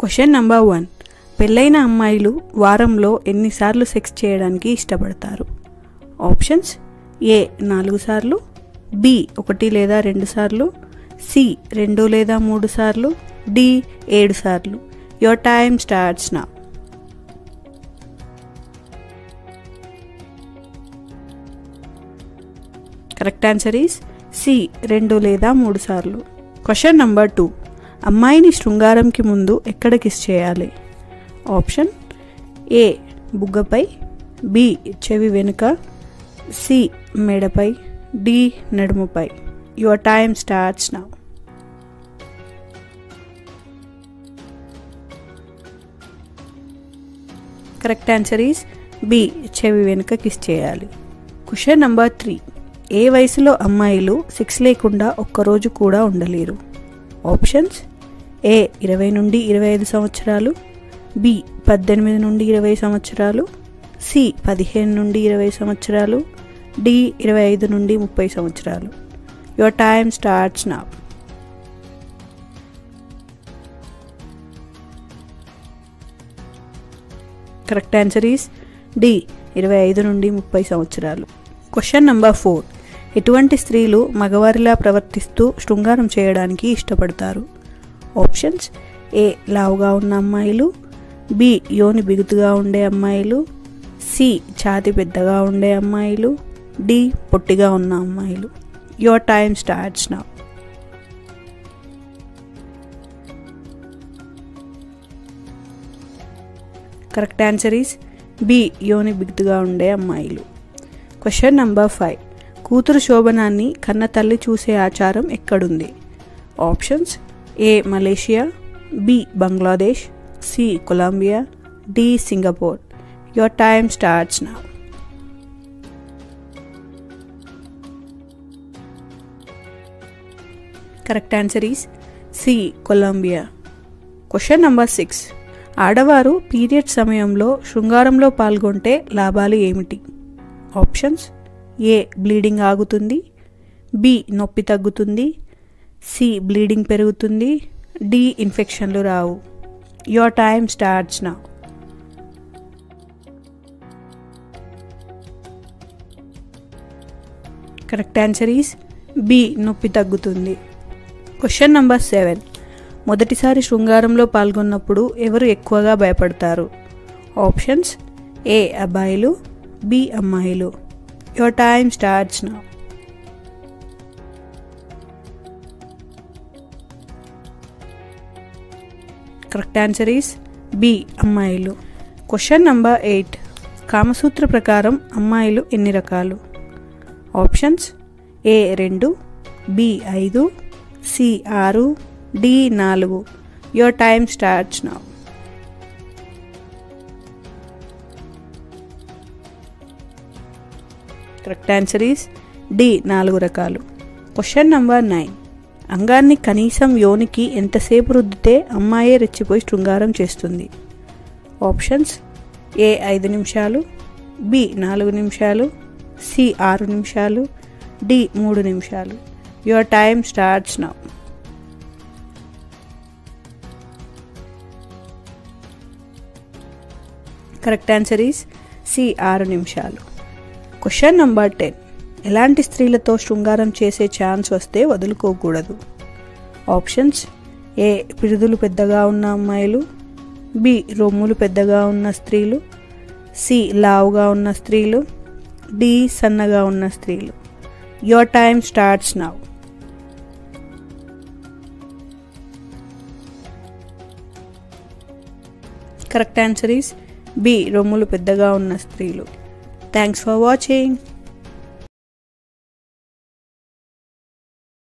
question number one పెళ్ళైన అమ్మాయిలు వారంలో ఎన్నిసార్లు సెక్స్ చేయడానికి ఇష్టపడతారు ఆప్షన్స్ ఏ నాలుగు సార్లు బి ఒకటి లేదా రెండు సార్లు సి రెండు లేదా మూడు సార్లు డి ఏడు సార్లు your time starts now correct answer is C రెండు లేదా మూడు సార్లు క్వశ్చన్ నంబర్ టూ అమ్మాయిని శృంగారంకి ముందు ఎక్కడ కిస్ చేయాలి ఆప్షన్ ఏ బుగ్గపై బి చెవి వెనుక సి మెడపై డి నడుముపై your time starts now correct answer is B చెవి వెనుక కిస్ చేయాలి క్వశ్చన్ నంబర్ త్రీ ఏ వయసులో అమ్మాయిలు సెక్స్ లేకుండా ఒక్కరోజు కూడా ఉండలేరు ఆప్షన్స్ ఏ ఇరవై నుండి ఇరవై ఐదు సంవత్సరాలు బి పద్దెనిమిది నుండి ఇరవై సంవత్సరాలు సి పదిహేను నుండి ఇరవై సంవత్సరాలు డి ఇరవై ఐదు నుండి ముప్పై సంవత్సరాలు your time starts now correct answer is D ఇరవై ఐదు నుండి ముప్పై సంవత్సరాలు క్వశ్చన్ నంబర్ ఫోర్ ఎటువంటి స్త్రీలు మగవారిలా ప్రవర్తిస్తూ శృంగారం చేయడానికి ఇష్టపడతారు ఆప్షన్స్ ఏ లావుగా ఉన్న అమ్మాయిలు బి యోని బిగుతుగా ఉండే అమ్మాయిలు సి ఛాతి పెద్దగా ఉండే అమ్మాయిలు డి పొట్టిగా ఉన్న అమ్మాయిలు your time starts now correct answer is B యోని బిగుతుగా ఉండే అమ్మాయిలు క్వశ్చన్ నంబర్ ఫైవ్ కూతురు శోభనాన్ని కన్న తల్లి చూసే ఆచారం ఎక్కడుంది options A Malaysia B Bangladesh C Colombia D Singapore your time starts now correct answer is C Colombia question number six ఆడవారు పీరియడ్ సమయంలో శృంగారంలో పాల్గొంటే లాభాలు ఏమిటి ఆప్షన్స్ ఏ బ్లీడింగ్ ఆగుతుంది బి నొప్పి తగ్గుతుంది సి బ్లీడింగ్ పెరుగుతుంది డి ఇన్ఫెక్షన్లు రావు your time starts now correct answer is B నొప్పి తగ్గుతుంది క్వశ్చన్ నంబర్ సెవెన్ మొదటిసారి శృంగారంలో పాల్గొన్నప్పుడు ఎవరు ఎక్కువగా భయపడతారు ఆప్షన్స్ ఏ అబ్బాయిలు బి అమ్మాయిలు your time starts now correct answer is B అమ్మాయిలు క్వశ్చన్ నంబర్ ఎయిట్ కామసూత్ర ప్రకారం అమ్మాయిలు ఎన్ని రకాలు ఆప్షన్స్ ఏ రెండు బి ఐదు సి ఆరు డి నాలుగు your time starts now correct answer is D నాలుగు రకాలు క్వశ్చన్ నంబర్ నైన్ అంగాన్ని కనీసం యోనికి ఎంతసేపు రుద్దితే అమ్మాయే రెచ్చిపోయి శృంగారం చేస్తుంది ఆప్షన్స్ ఏ ఐదు నిమిషాలు బి నాలుగు నిమిషాలు సి ఆరు నిమిషాలు డి మూడు నిమిషాలు your time starts now correct answer is C ఆరు నిమిషాలు క్వశ్చన్ నంబర్ టెన్ ఎలాంటి స్త్రీలతో శృంగారం చేసే ఛాన్స్ వస్తే వదులుకోకూడదు ఆప్షన్స్ ఏ పిరుదులు పెద్దగా ఉన్న అమ్మాయిలు బి రొమ్ములు పెద్దగా ఉన్న స్త్రీలు సి లావుగా ఉన్న స్త్రీలు డి సన్నగా ఉన్న స్త్రీలు your time starts now correct answer is B రొమ్ములు పెద్దగా ఉన్న స్త్రీలు థ్యాంక్స్ ఫర్ వాచింగ్